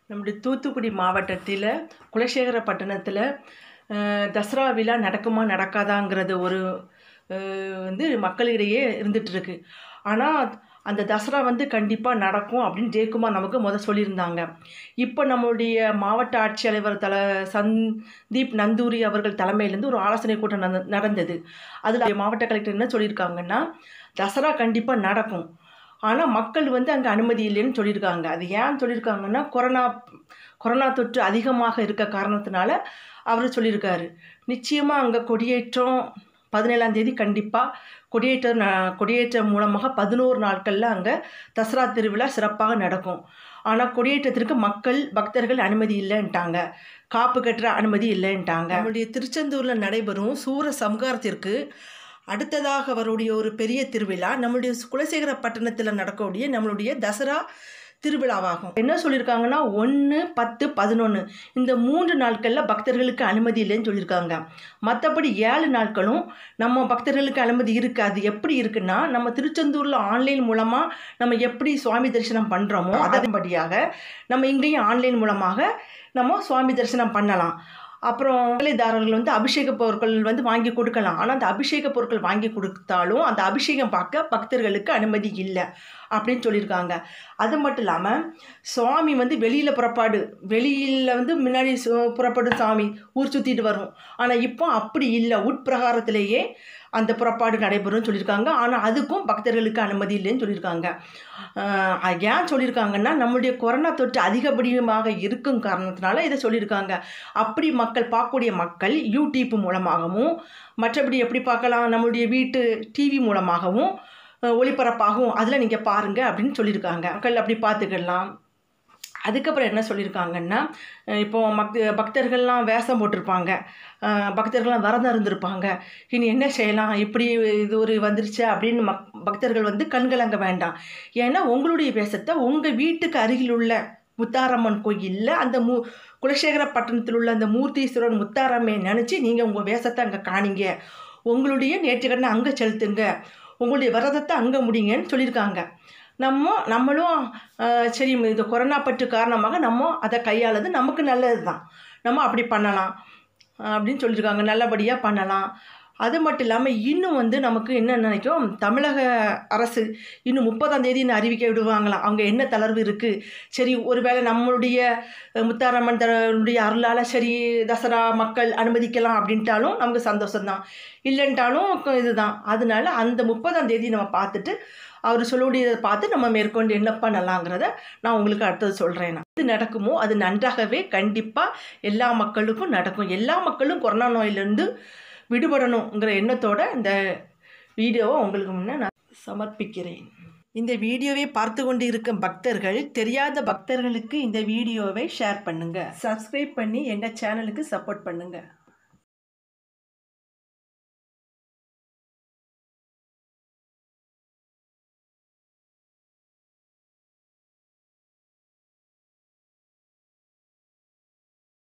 நம்முடைய தூத்துக்குடி மாவட்டத்தில் குலசேகரப்பட்டினத்தில் தசரா விழா நடக்குமா நடக்காதாங்கிறது ஒரு அஹ், வந்து மக்களிடையே இருந்துட்டு இருக்கு ஆனால் அந்த தசரா வந்து கண்டிப்பாக நடக்கும் அப்படின்னு ஜெயக்குமார் நமக்கு முத சொல்லியிருந்தாங்க இப்போ நம்மளுடைய மாவட்ட ஆட்சியாளர் தல சந்தீப் நந்தூரி அவர்கள் தலைமையிலேருந்து ஒரு ஆலோசனை கூட்டம் நட- நடந்தது அதில் மாவட்ட கலெக்டர் என்ன சொல்லியிருக்காங்கன்னா தசரா கண்டிப்பாக நடக்கும் ஆனால் மக்கள் வந்து அங்கே அனுமதி இல்லைன்னு சொல்லியிருக்காங்க அது ஏன் சொல்லியிருக்காங்கன்னா கொரோனா கொரோனா தொற்று அதிகமாக இருக்க காரணத்தினால அவர் சொல்லியிருக்காரு நிச்சயமாக அங்கே கொடியேற்றம் பதினேழாம் தேதி கண்டிப்பாக கொடியேற்றம் ந- கொடியேற்றம் மூலமாக பதினோரு நாட்களில் அங்கே தசரா திருவிழா சிறப்பாக நடக்கும் ஆனால் கொடியேற்றத்திற்கு மக்கள் பக்தர்கள் அனுமதி இல்லைன்ட்டாங்க காப்பு கட்டுற அனுமதி இல்லைன்ட்டாங்க நம்முடைய திருச்செந்தூரில் நடைபெறும் சூர சம்ஹாரத்திற்கு அடுத்ததாக வரக்கூடிய ஒரு பெரிய திருவிழா நம்மளுடைய குலசேகர பட்டணத்தில் நடக்கக்கூடிய நம்மளுடைய தசரா திருவிழாவாகும் என்ன சொல்லியிருக்காங்கன்னா ஒன்று பத்து பதினொன்று இந்த மூன்று நாட்களில் பக்தர்களுக்கு அனுமதி இல்லைன்னு சொல்லியிருக்காங்க மற்றபடி ஏழு நாட்களும் நம்ம பக்தர்களுக்கு அனுமதி இருக்காது எப்படி இருக்குன்னா நம்ம திருச்செந்தூரில் ஆன்லைன் மூலமாக நம்ம எப்படி சுவாமி தரிசனம் பண்ணுறோமோ அதன்படியாக நம்ம இங்கேயும் ஆன்லைன் மூலமாக நம்ம சுவாமி தரிசனம் பண்ணலாம் அப்புறம் வேலைதாரர்கள் வந்து அபிஷேக பொருட்கள் வந்து வாங்கி கொடுக்கலாம் ஆனால் அந்த அபிஷேக பொருட்கள் வாங்கி கொடுத்தாலும் அந்த அபிஷேகம் பார்க்க பக்தர்களுக்கு அனுமதி இல்லை அப்படின்னு சொல்லியிருக்காங்க அது மட்டும் இல்லாமல் சுவாமி வந்து வெளியில் புறப்பாடு வெளியில் வந்து முன்னாடி சு- புறப்படும் சாமி ஊர் சுற்றிட்டு வரும் ஆனால் இப்போ அப்படி இல்லை உட்பிரகாரத்திலேயே அந்த புறப்பாடு நடைபெறும்னு சொல்லியிருக்காங்க ஆனால் அதுக்கும் பக்தர்களுக்கு அனுமதி இல்லைன்னு சொல்லியிருக்காங்க ஆஹ் அது ஏன் சொல்லியிருக்காங்கன்னா நம்மளுடைய கொரோனா தொற்று அதிகப்படியாக இருக்கும் காரணத்தினால இதை சொல்லியிருக்காங்க அப்படி மக்கள் பார்க்கக்கூடிய மக்கள் யூடியூப் மூலமாகவும் மற்றபடி எப்படி பார்க்கலாம் நம்மளுடைய வீட்டு டிவி மூலமாகவும் அஹ், ஒளிபரப்பாகும் அதில் நீங்கள் பாருங்கள் அப்படின்னு சொல்லியிருக்காங்க மக்கள் அப்படி பார்த்துக்கலாம் அதுக்கப்புறம் என்ன சொல்லியிருக்காங்கன்னா அஹ் இப்போ மக் பக்தர்கள்லாம் வேஷம் போட்டிருப்பாங்க அஹ் பக்தர்கள்லாம் விரதம் இருந்திருப்பாங்க இனி என்ன செய்யலாம் இப்படி இது ஒரு வந்துருச்சு அப்படின்னு மக் பக்தர்கள் வந்து கண்கலங்க வேண்டாம் ஏன்னா உங்களுடைய வேஷத்தை உங்கள் வீட்டுக்கு அருகில் உள்ள முத்தாரம்மன் கோயிலில் அந்த மூ குலசேகரப்பட்டினத்தில் உள்ள அந்த மூர்த்தீஸ்வரன் முத்தாரம்மை நினச்சி நீங்கள் உங்கள் வேஷத்தை அங்கே காணிங்க உங்களுடைய நேற்றுக்கடனை அங்கே செலுத்துங்க உங்களுடைய விரதத்தை அங்கே முடிங்கன்னு சொல்லியிருக்காங்க நம்ம நம்மளும் ஆஹ், சரி இந்த கொரோனா பற்று காரணமாக நம்ம அதை கையாளது நமக்கு நல்லது தான் நம்ம அப்படி பண்ணலாம் ஆஹ், அப்படின்னு சொல்லியிருக்காங்க நல்லபடியாக பண்ணலாம் அது மட்டும் இல்லாமல் இன்னும் வந்து நமக்கு என்ன நினைக்கும் தமிழக அரசு இன்னும் முப்பதாம் தேதின்னு அறிவிக்க விடுவாங்களாம் அவங்க என்ன தளர்வு இருக்குது சரி ஒருவேளை நம்மளுடைய அஹ், முத்தாரம்மன் தன்னுடைய அருளால் சரி தசரா மக்கள் அனுமதிக்கலாம் அப்படின்ட்டாலும் நமக்கு சந்தோஷம்தான் இல்லைன்ட்டாலும் க- இதுதான் அதனால அந்த முப்பதாம் தேதி நம்ம பார்த்துட்டு அவர் சொல்லக்கூடியதை பார்த்து நம்ம மேற்கொண்டு என்ன பண்ணலாங்கிறத நான் உங்களுக்கு அடுத்தது சொல்கிறேன் நான் இது நடக்குமோ அது நன்றாகவே கண்டிப்பாக எல்லா மக்களுக்கும் நடக்கும் எல்லா மக்களும் கொரோனா நோயிலிருந்து விடுபடணுங்கிற எண்ணத்தோட இந்த வீடியோவை உங்களுக்கு முன்னே நான் சமர்ப்பிக்கிறேன் இந்த வீடியோவை பார்த்து கொண்டு இருக்கும் பக்தர்கள் தெரியாத பக்தர்களுக்கு இந்த வீடியோவை ஷேர் பண்ணுங்க சப்ஸ்கிரைப் பண்ணி எங்கள் சேனலுக்கு சப்போர்ட் பண்ணுங்க